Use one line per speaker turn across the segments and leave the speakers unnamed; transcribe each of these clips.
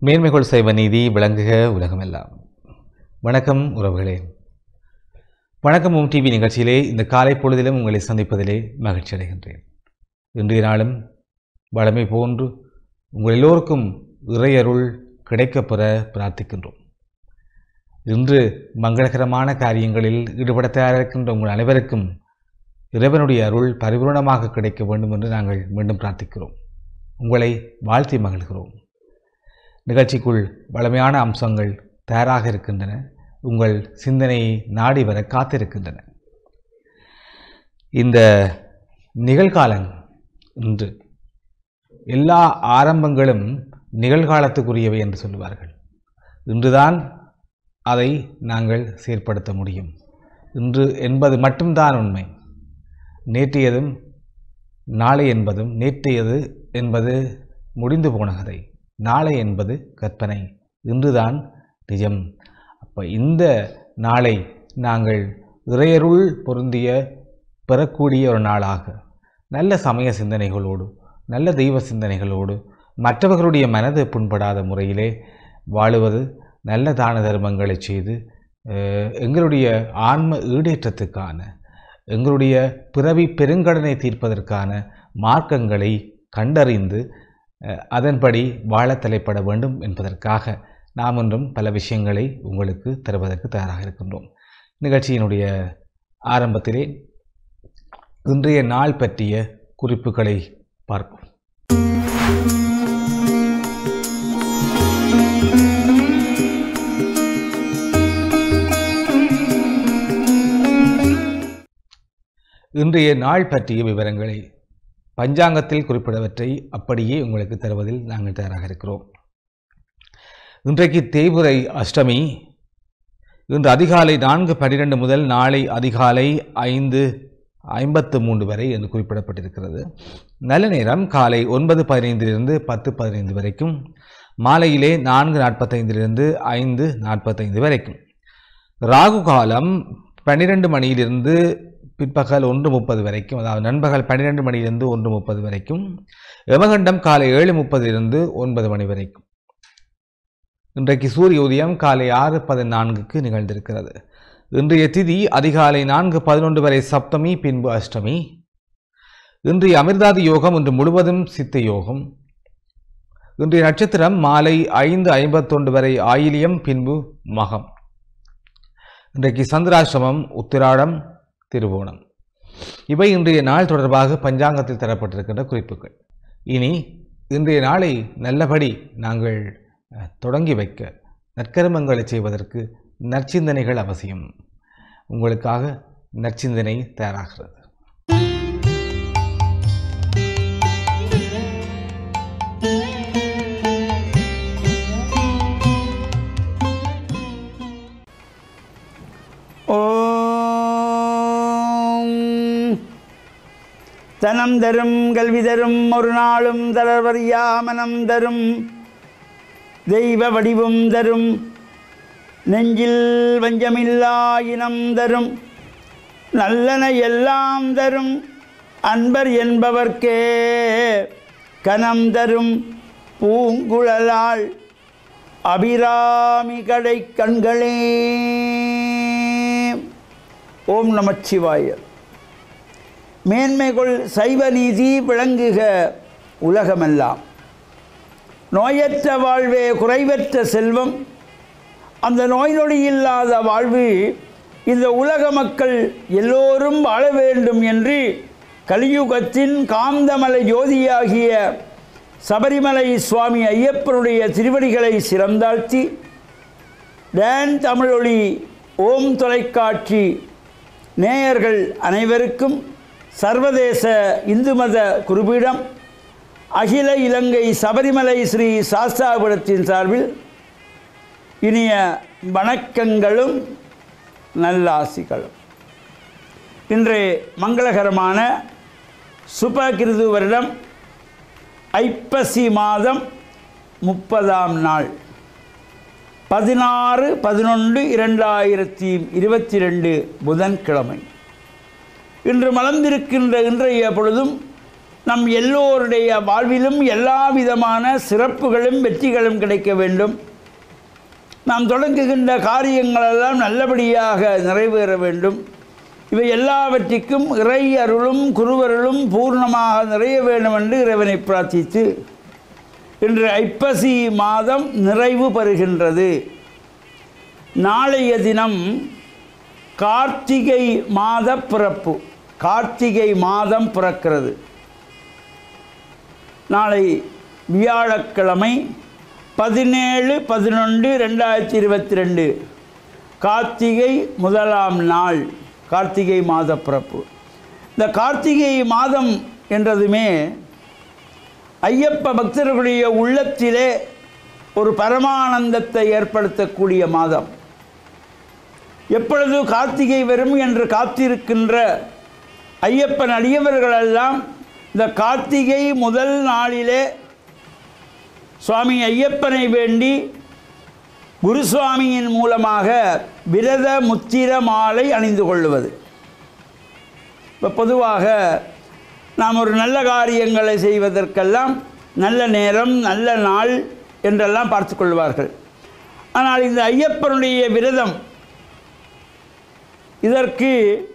மேன்மைகள் செய்வ நீதி விளங்குக உலகமெல்லாம் வணக்கம் உறவுகளே வணக்கம் உம் டிவி நிகழ்ச்சியிலே இந்த காலை பொழுதிலும் உங்களை சந்திப்பதிலே மகிழ்ச்சி அடைகின்றேன் இன்றைய நாளும் வளமை போன்று உங்கள் எல்லோருக்கும் இறையருள் கிடைக்கப்பெற பிரார்த்திக்கின்றோம் இன்று மங்களகரமான காரியங்களில் ஈடுபட தயாரிக்கின்ற உங்கள் அனைவருக்கும் இறைவனுடைய அருள் பரிபூர்ணமாக கிடைக்க வேண்டும் என்று நாங்கள் மீண்டும் பிரார்த்திக்கிறோம் உங்களை வாழ்த்தி மகிழ்கிறோம் நிகழ்ச்சிக்குள் வளமையான அம்சங்கள் தயாராக இருக்கின்றன உங்கள் சிந்தனையை நாடி வர காத்திருக்கின்றன இந்த நிகழ்காலம் இன்று எல்லா ஆரம்பங்களும் நிகழ்காலத்துக்குரியவை என்று சொல்லுவார்கள் இன்றுதான் அதை நாங்கள் செயற்படுத்த முடியும் இன்று என்பது மட்டும்தான் உண்மை நேற்றையதும் நாளை என்பதும் நேற்றையது என்பது முடிந்து போன கதை நாளை என்பது கற்பனை இன்றுதான் நிஜம் அப்போ இந்த நாளை நாங்கள் இறையருள் பொருந்திய பெறக்கூடிய ஒரு நாளாக நல்ல சமய சிந்தனைகளோடு நல்ல தெய்வ சிந்தனைகளோடு மற்றவர்களுடைய மனது புண்படாத முறையிலே வாழுவது நல்ல தான தர்மங்களை செய்து அஹ், எங்களுடைய ஆன்ம ஈடேற்றத்துக்கான எங்களுடைய பிறவி பெருங்கடனை தீர்ப்பதற்கான மார்க்கங்களை கண்டறிந்து அஹ், அதன்படி வாழ தலைப்பட வேண்டும் என்பதற்காக நாம் இன்றும் பல விஷயங்களை உங்களுக்கு தருவதற்கு தயாராக இருக்கின்றோம் நிகழ்ச்சியினுடைய ஆரம்பத்திலே இன்றைய நாள் பற்றிய குறிப்புகளை பார்ப்போம் இன்றைய நாள் பற்றிய விவரங்களை பஞ்சாங்கத்தில் குறிப்பிடவற்றை அப்படியே உங்களுக்கு தருவதில் நாங்கள் தயாராக இருக்கிறோம் இன்றைக்கு தேய்புரை அஷ்டமி இன்று அதிகாலை நான்கு பன்னிரெண்டு முதல் நாளை அதிகாலை ஐந்து ஐம்பத்து மூன்று வரை என்று குறிப்பிடப்பட்டிருக்கிறது நல்ல நேரம் காலை ஒன்பது பதினைந்திலிருந்து பத்து பதினைந்து வரைக்கும் மாலையிலே நான்கு நாற்பத்தைந்திலிருந்து ஐந்து நாற்பத்தைந்து வரைக்கும் ராகு காலம் பன்னிரெண்டு மணியிலிருந்து பிற்பகல் ஒன்று முப்பது வரைக்கும் அதாவது நண்பகல் பன்னிரெண்டு மணியிலிருந்து ஒன்று முப்பது வரைக்கும் யமகண்டம் காலை ஏழு முப்பதிலிருந்து ஒன்பது மணி வரைக்கும் இன்றைக்கு சூரிய உதயம் காலை ஆறு பதினான்குக்கு நிகழ்ந்திருக்கிறது இன்றைய திதி அதிகாலை நான்கு பதினொன்று வரை சப்தமி பின்பு அஷ்டமி இன்றைய அமிர்தாதி யோகம் இன்று முழுவதும் சித்த யோகம் இன்றைய நட்சத்திரம் மாலை ஐந்து ஐம்பத்தொன்று வரை ஆயிலியம் பின்பு மகம் இன்றைக்கு சந்திராசிரமம் உத்திராடம் திருவோணம் இவை இன்றைய நாள் தொடர்பாக பஞ்சாங்கத்தில் தரப்பட்டிருக்கின்ற குறிப்புகள் இனி இன்றைய நாளை நல்லபடி நாங்கள் அஹ், தொடங்கி வைக்க நற்கர்மங்களை செய்வதற்கு நற்சிந்தனைகள் அவசியம் உங்களுக்காக நற்சிந்தனை தயாராகிறது
ஓம் தனம் தரும் கல்வி தரும் ஒரு நாளும் தளர்வறியா மனம் தரும் தெய்வ வடிவும் தரும் நெஞ்சில் வஞ்சமில்லா இனம் தரும் நல்லன எல்லாம் தரும் அன்பர் என்பவர்க்கே கனம் தரும் பூங்குழலாள் அபிராமி கடை கண்களே ஓம் நமச்சிவாய மேன்மைகள் சைவ நீதி விளங்குக உலகமெல்லாம் நோயற்ற வாழ்வே குறைவற்ற செல்வம் அந்த நோய் நொடி இல்லாத வாழ்வு இந்த உலக மக்கள் எல்லோரும் வாழ வேண்டும் என்று கலியுகத்தின் காந்தமலை ஜோதியாகிய சபரிமலை சுவாமி ஐயப்பனுடைய திருவடிகளை சிறந்தாழ்த்தி டேன் தமிழொலி ஓம் தொலைக்காட்சி நேயர்கள் அனைவருக்கும் சர்வதேச இந்து மத குருபீடம் அகில இலங்கை சபரிமலை ஸ்ரீ சாஸ்தாபுரத்தின் சார்பில் இனிய வணக்கங்களும் நல்லாசிகளும் இன்று மங்களகரமான சுபகிருது வருடம் ஐப்பசி மாதம் முப்பதாம் நாள் பதினாறு பதினொன்று இரண்டாயிரத்தி இருபத்தி ரெண்டு புதன்கிழமை இன்று மலர்ந்திருக்கின்ற இன்றைய பொழுதும் நம் எல்லோருடைய வாழ்விலும் எல்லா விதமான சிறப்புகளும் வெற்றிகளும் கிடைக்க வேண்டும் நாம் தொடங்குகின்ற காரியங்களெல்லாம் நல்லபடியாக நிறைவேற வேண்டும் இவை எல்லாவற்றிற்கும் இறை அருளும் குருவருளும் பூர்ணமாக நிறைய வேண்டும் என்று இறைவனை பிரார்த்தித்து இன்று ஐப்பசி மாதம் நிறைவு பெறுகின்றது நாளைய தினம் கார்த்திகை மாத பிறப்பு கார்த்திகை மாதம் பிறக்கிறது நாளை வியாழக்கிழமை பதினேழு பதினொன்று ரெண்டாயிரத்தி இருபத்தி ரெண்டு கார்த்திகை முதலாம் நாள் கார்த்திகை மாத பிறப்பு இந்த கார்த்திகை மாதம் என்றதுமே ஐயப்ப பக்தர்களுடைய உள்ளத்திலே ஒரு பரமானந்தத்தை ஏற்படுத்தக்கூடிய மாதம் எப்பொழுது கார்த்திகை வரும் என்று காத்திருக்கின்ற ஐயப்பன் அடியவர்களெல்லாம் இந்த கார்த்திகை முதல் நாளிலே சுவாமி ஐயப்பனை வேண்டி குருசுவாமியின் மூலமாக விரத முத்திர மாலை அணிந்து கொள்வது இப்போ பொதுவாக நாம் ஒரு நல்ல காரியங்களை செய்வதற்கெல்லாம் நல்ல நேரம் நல்ல நாள் என்றெல்லாம் பார்த்து கொள்வார்கள் ஆனால் இந்த ஐயப்பனுடைய விரதம் இதற்கு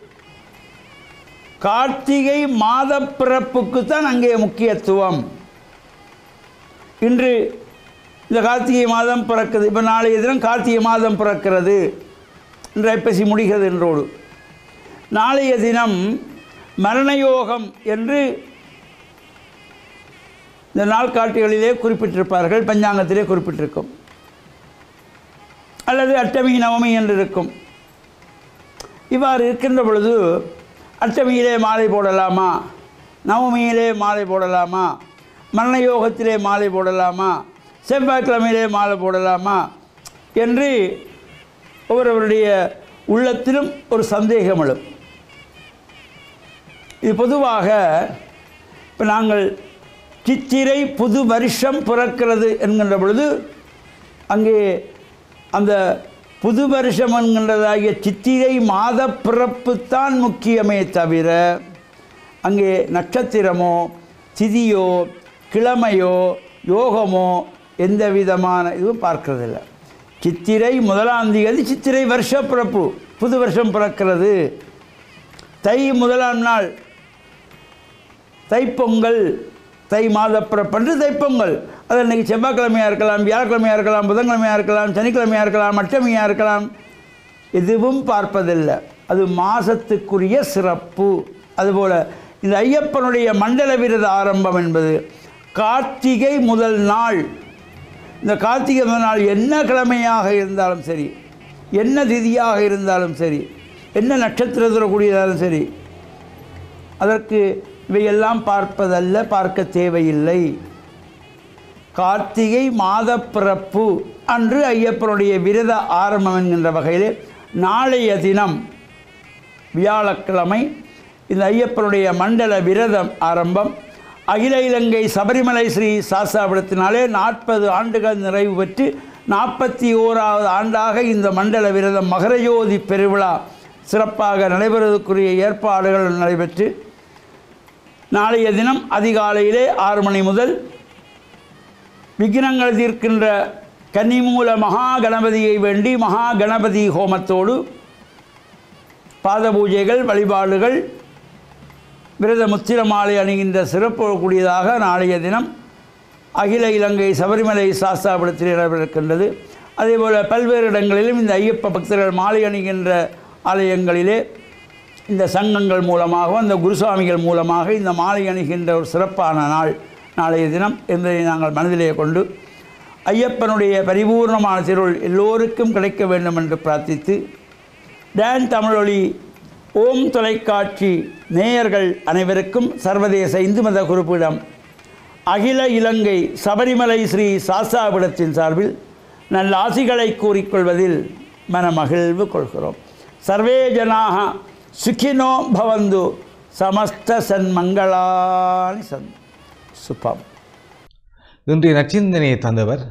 கார்த்திகை மாத பிறப்புக்கு தான் அங்கே முக்கியத்துவம் இன்று இந்த கார்த்திகை மாதம் பிறக்குது இப்போ நாளைய தினம் கார்த்திகை மாதம் பிறக்கிறது இன்று ஐப்பசி முடிகிறது என்றோடு நாளைய தினம் மரணயோகம் என்று இந்த நாள்காட்டிகளிலே குறிப்பிட்டிருப்பார்கள் பஞ்சாங்கத்திலே குறிப்பிட்டிருக்கும் அல்லது அஷ்டமி நவமி என்று இருக்கும் இவ்வாறு இருக்கின்ற பொழுது அஷ்டமியிலே மாலை போடலாமா நவமியிலே மாலை போடலாமா மரண யோகத்திலே மாலை போடலாமா செவ்வாய்க்கிழமையிலே மாலை போடலாமா என்று ஒவ்வொருவருடைய உள்ளத்திலும் ஒரு சந்தேகம் எழும் இது பொதுவாக இப்போ நாங்கள் சித்திரை புது வருஷம் பிறக்கிறது என்கின்ற பொழுது அங்கே அந்த புது வருஷம் என்கின்றதாகிய சித்திரை மாத பிறப்புத்தான் முக்கியமே தவிர அங்கே நட்சத்திரமோ திதியோ கிழமையோ யோகமோ எந்த விதமான இதுவும் பார்க்கறதில்ல சித்திரை முதலாம் தேதி சித்திரை வருஷ பிறப்பு புது வருஷம் பிறக்கிறது தை முதலாம் நாள் தைப்பொங்கல் தை மாத பிறப்பன்று தைப்பொங்கல் அது இன்றைக்கி செவ்வாய்க்கிழமையாக இருக்கலாம் வியாழக்கிழமையாக இருக்கலாம் புதன்கிழமையாக இருக்கலாம் சனிக்கிழமையாக இருக்கலாம் அட்டமியாக இருக்கலாம் எதுவும் பார்ப்பதில்லை அது மாதத்துக்குரிய சிறப்பு அதுபோல் இந்த ஐயப்பனுடைய மண்டல விரத ஆரம்பம் என்பது கார்த்திகை முதல் நாள் இந்த கார்த்திகை முதல் நாள் என்ன கிழமையாக இருந்தாலும் சரி என்ன திதியாக இருந்தாலும் சரி என்ன நட்சத்திரத்தில் கூடியதாலும் சரி அதற்கு இவையெல்லாம் பார்ப்பதல்ல பார்க்க தேவையில்லை கார்த்திகை மாத பிறப்பு அன்று ஐயப்பனுடைய விரத ஆரம்பம் என்கின்ற வகையில் நாளைய தினம் வியாழக்கிழமை இந்த ஐயப்பனுடைய மண்டல விரதம் ஆரம்பம் அகில இலங்கை சபரிமலை ஸ்ரீ சாஸ்தாபுரத்தினாலே நாற்பது ஆண்டுகள் நிறைவு பெற்று நாற்பத்தி ஓராவது ஆண்டாக இந்த மண்டல விரதம் மகரஜோதி பெருவிழா சிறப்பாக நடைபெறுவதற்குரிய ஏற்பாடுகள் நடைபெற்று நாளைய தினம் அதிகாலையிலே ஆறு மணி முதல் விக்னங்கள் தீர்க்கின்ற கன்னிமூல மகா கணபதியை வேண்டி மகா கணபதி ஹோமத்தோடு பாத பூஜைகள் வழிபாடுகள் விரத முத்திர மாலை அணிகின்ற சிறப்பு கூடியதாக நாளைய தினம் அகில இலங்கை சபரிமலை சாஸ்தாபுரத்தில் நடைபெறுகின்றது அதேபோல் பல்வேறு இடங்களிலும் இந்த ஐயப்ப பக்தர்கள் மாலை அணிகின்ற ஆலயங்களிலே இந்த சங்கங்கள் மூலமாகவும் இந்த குருசுவாமிகள் மூலமாக இந்த மாலை அணிகின்ற ஒரு சிறப்பான நாள் நாளைய தினம் என்பதை நாங்கள் மனதிலே கொண்டு ஐயப்பனுடைய பரிபூர்ணமான திருள் எல்லோருக்கும் கிடைக்க வேண்டும் என்று பிரார்த்தித்து டான் தமிழொலி ஓம் தொலைக்காட்சி நேயர்கள் அனைவருக்கும் சர்வதேச இந்து மத குறிப்பிடம் அகில இலங்கை சபரிமலை ஸ்ரீ சாஸ்தாபிடத்தின் சார்பில் நல்ல ஆசிகளை கூறிக்கொள்வதில் மனமகிழ்வு கொள்கிறோம் சர்வே ஜனாக சுகினோ பவந்து சமஸ்த சன்மங்களானி சன் சுபம்
இன்றைய நச்சிந்தனையை தந்தவர்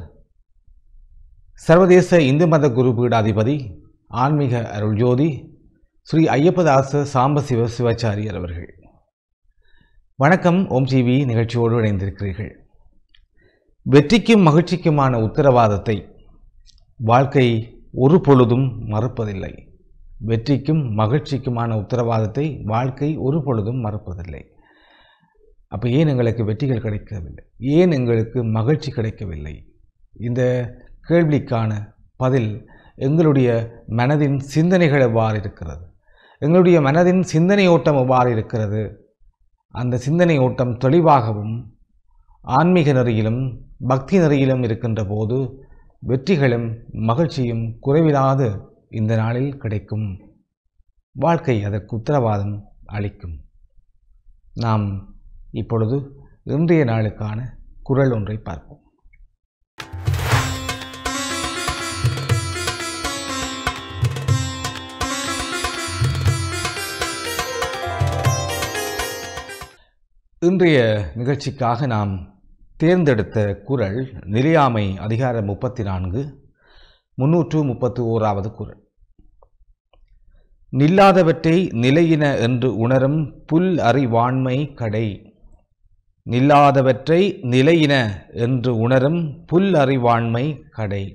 சர்வதேச இந்து மத குரு பீடாதிபதி ஆன்மீக அருள்ஜோதி ஸ்ரீ ஐயப்பதாச சாம்பசிவ சிவாச்சாரியர் அவர்கள் வணக்கம் ஓம் டிவி நிகழ்ச்சியோடு இணைந்திருக்கிறீர்கள் வெற்றிக்கும் மகிழ்ச்சிக்குமான உத்தரவாதத்தை வாழ்க்கை ஒரு பொழுதும் மறுப்பதில்லை வெற்றிக்கும் மகிழ்ச்சிக்குமான உத்தரவாதத்தை வாழ்க்கை ஒரு பொழுதும் மறுப்பதில்லை அப்போ ஏன் எங்களுக்கு வெற்றிகள் கிடைக்கவில்லை ஏன் எங்களுக்கு மகிழ்ச்சி கிடைக்கவில்லை இந்த கேள்விக்கான பதில் எங்களுடைய மனதின் சிந்தனைகள் எவ்வாறு இருக்கிறது எங்களுடைய மனதின் சிந்தனை ஓட்டம் எவ்வாறு இருக்கிறது அந்த சிந்தனை ஓட்டம் தெளிவாகவும் ஆன்மீக நெறியிலும் பக்தி நெறியிலும் இருக்கின்ற போது வெற்றிகளும் மகிழ்ச்சியும் குறைவில்லாது இந்த நாளில் கிடைக்கும் வாழ்க்கை அதற்கு உத்தரவாதம் அளிக்கும் நாம் இப்பொழுது இன்றைய நாளுக்கான குரல் ஒன்றை பார்ப்போம் இன்றைய நிகழ்ச்சிக்காக நாம் தேர்ந்தெடுத்த குரல் நிலையாமை அதிகாரம் முப்பத்தி நான்கு முன்னூற்று முப்பத்து ஓராவது குரல் நில்லாதவற்றை நிலையின என்று உணரும் புல் அறிவாண்மை கடை நில்லாதவற்றை நிலையின என்று உணரும் புல் அறிவாண்மை கடை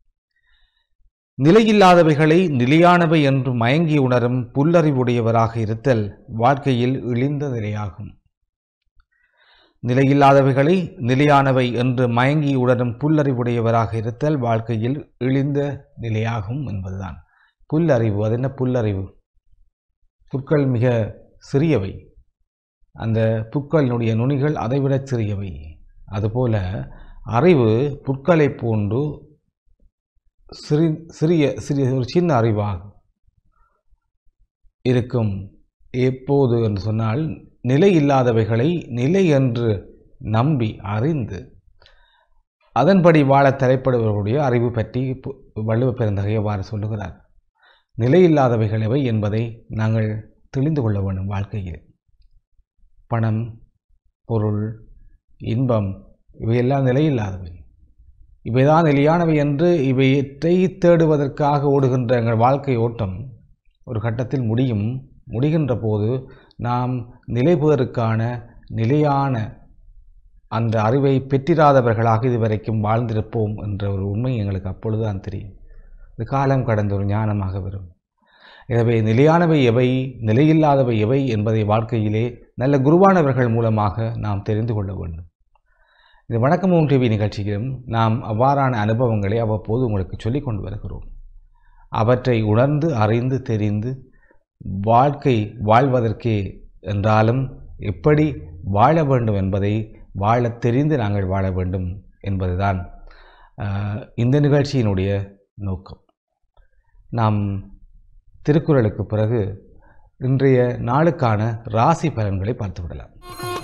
நிலையில்லாதவைகளை நிலையானவை என்று மயங்கி உணரும் புல்லறிவுடையவராக இருத்தல் வாழ்க்கையில் இழிந்த நிலையாகும் நிலையில்லாதவைகளை நிலையானவை என்று மயங்கி உணரும் புல்லறிவுடையவராக இருத்தல் வாழ்க்கையில் இழிந்த நிலையாகும் என்பதுதான் புல்லறிவு அது என்ன புல்லறிவு புற்கள் மிக சிறியவை அந்த புற்களினுடைய நுனிகள் அதைவிட சிறியவை அதுபோல அறிவு புற்களை போன்று சிறி சிறிய சிறிய ஒரு சின்ன அறிவாகும் இருக்கும் எப்போது என்று சொன்னால் நிலை இல்லாதவைகளை நிலை என்று நம்பி அறிந்து அதன்படி வாழ தலைப்படுபவர்களுடைய அறிவு பற்றி பு- வள்ளுவ பெருந்தகை அவ்வாறு சொல்லுகிறார் நிலையில்லாதவைகள் எவை என்பதை நாங்கள் தெரிந்து கொள்ள வேண்டும் வாழ்க்கையில் பணம் பொருள் இன்பம் இவையெல்லாம் நிலையில்லாதவை இவைதான் நிலையானவை என்று இவையற்றை தேடுவதற்காக ஓடுகின்ற எங்கள் வாழ்க்கை ஓட்டம் ஒரு கட்டத்தில் முடியும் முடிகின்ற போது நாம் நிலைபெறுவதற்கான நிலையான அந்த அறிவை பெற்றிராதவர்களாக இதுவரைக்கும் வாழ்ந்திருப்போம் என்ற ஒரு உண்மை எங்களுக்கு அப்பொழுதுதான் தெரியும் இது காலம் கடந்த ஒரு ஞானமாக வரும் எனவே நிலையானவை எவை நிலையில்லாதவை எவை என்பதை வாழ்க்கையிலே நல்ல குருவானவர்கள் மூலமாக நாம் தெரிந்து கொள்ள வேண்டும் இது வணக்கம் ஓம் டிவி நிகழ்ச்சியிலும் நாம் அவ்வாறான அனுபவங்களை அவ்வப்போது உங்களுக்கு சொல்லிக் கொண்டு வருகிறோம் அவற்றை உணர்ந்து அறிந்து தெரிந்து வாழ்க்கை வாழ்வதற்கே என்றாலும் எப்படி வாழ வேண்டும் என்பதை வாழத் தெரிந்து நாங்கள் வாழ வேண்டும் என்பதுதான் ஆஹ், இந்த நிகழ்ச்சியினுடைய நோக்கம் நாம் திருக்குறளுக்கு பிறகு இன்றைய நாளுக்கான ராசி பலன்களை பார்த்து விடலாம்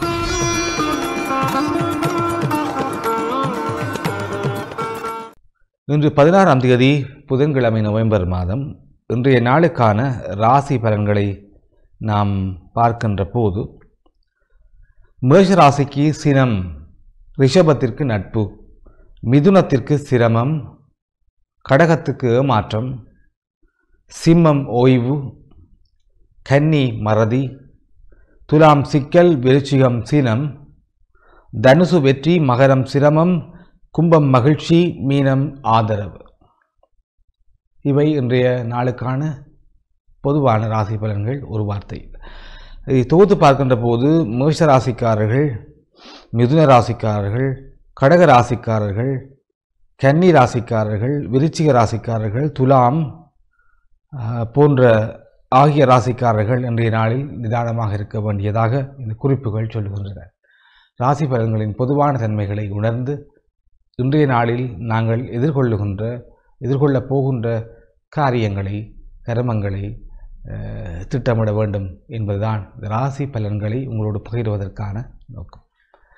இன்று பதினாறாம் தேதி புதன்கிழமை நவம்பர் மாதம் இன்றைய நாளுக்கான ராசி பலன்களை நாம் பார்க்கின்ற போது மேஷ ராசிக்கு சினம் ரிஷபத்திற்கு நட்பு மிதுனத்திற்கு சிரமம் கடகத்துக்கு ஏமாற்றம் சிம்மம் ஓய்வு கன்னி மறதி துலாம் சிக்கல் விருச்சிகம் சீனம் தனுசு வெற்றி மகரம் சிரமம் கும்பம் மகிழ்ச்சி மீனம் ஆதரவு இவை இன்றைய நாளுக்கான பொதுவான ராசி பலன்கள் ஒரு வார்த்தை இதை தொகுத்து பார்க்கின்ற போது மேஷ ராசிக்காரர்கள் மிதுன ராசிக்காரர்கள் கடக ராசிக்காரர்கள் கன்னி ராசிக்காரர்கள் விருச்சிக ராசிக்காரர்கள் துலாம் ஆஹ், போன்ற ஆகிய ராசிக்காரர்கள் இன்றைய நாளில் நிதானமாக இருக்க வேண்டியதாக இந்த குறிப்புகள் சொல்லுகின்றன ராசி பலன்களின் பொதுவான தன்மைகளை உணர்ந்து இன்றைய நாளில் நாங்கள் எதிர்கொள்ளுகின்ற எதிர்கொள்ளப் போகின்ற காரியங்களை கர்மங்களை அஹ், திட்டமிட வேண்டும் என்பதுதான் இந்த ராசி பலன்களை உங்களோடு பகிர்வதற்கான நோக்கம்